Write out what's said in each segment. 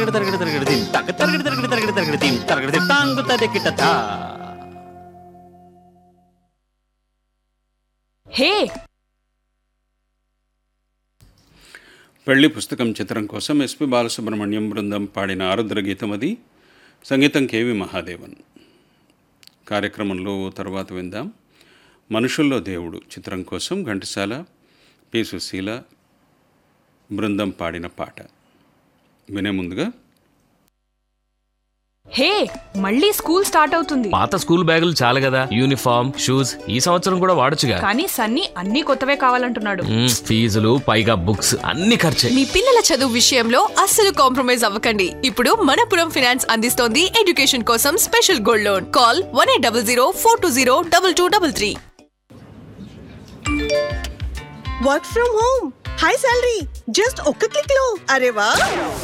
తరగడి తరగడి దిం తగ తరగడి తరగడి తరగడి తరగడి దిం తరగడి దిం తాంగు తదకిట తా హే పెళ్లి పుస్తకం చిత్రం కోసం ఎస్పి బాలసుబ్రహ్మణ్యం బృందం పాడిన ఆరుద్ర గీతం అది సంగీతం కేవి మహాదేవన్ కార్యక్రమంలో తర్వాత విందాం మనుషుల్లో దేవుడు చిత్రం కోసం ఘంటసాల పి సుశీల బృందం పాడిన పాట వినే ముందుగా హే మళ్ళీ స్కూల్ స్టార్ట్ అవుతుంది పాత స్కూల్ బ్యాగులు చాలు కదా యూనిఫామ్ షూస్ ఈ సంవత్సరం కూడా వాడొచ్చుగా కానీ సన్నీ అన్ని కొత్తవే కావాలంటున్నాడు మ్మ్, ఫీజులు పైగా బుక్స్ అన్ని ఖర్చే మీ పిల్లల చదువు విషయంలో అస్సలు కాంప్రమైజ్ అవ్వకండి ఇప్పుడు మనపురం ఫినాన్స్ అందిస్తోంది ఎడ్యుకేషన్ కోసం special gold loan call one eight double zero four two zero double two double three work from home high salary just ఒక్క క్లిక్ లో అరే వా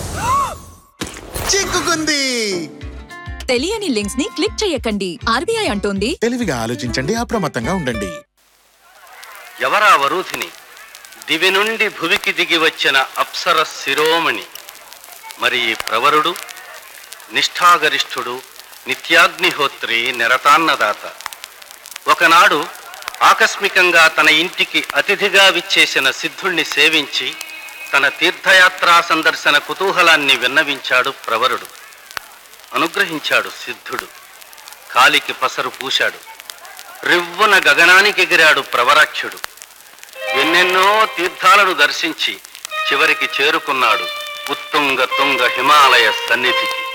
చిక్కుకుంది తెలియని లింక్స్ ని క్లిక్ చేయకండి ఆర్బీఐ అంటోంది తెలివిగా ఆలోచించండి అప్రమత్తంగా ఉండండి ఎవరా వరూధిని దివి నుండి భువికి దిగి వచ్చిన అప్సర శిరోమణి మరి ఈ ప్రవరుడు నిష్ఠాగరిష్ఠుడు నిత్యాగ్నిహోత్రి నిరతాన్నదాత ఒకనాడు ఆకస్మికంగా తన ఇంటికి అతిథిగా విచ్చేసిన సిద్ధుణ్ణి సేవించి తన తీర్థయాత్రా సందర్శన కుతూహలాన్ని విన్నవించాడు ప్రవరుడు అనుగ్రహించాడు సిద్ధుడు కాలికి పసరు పూశాడు రివ్వున గగనానికి ఎగిరాడు ప్రవరాఖ్యుడు ఎన్నెన్నో తీర్థాలను దర్శించి చివరికి చేరుకున్నాడు ఉత్తుంగ తుంగ హిమాలయ సన్నిధికి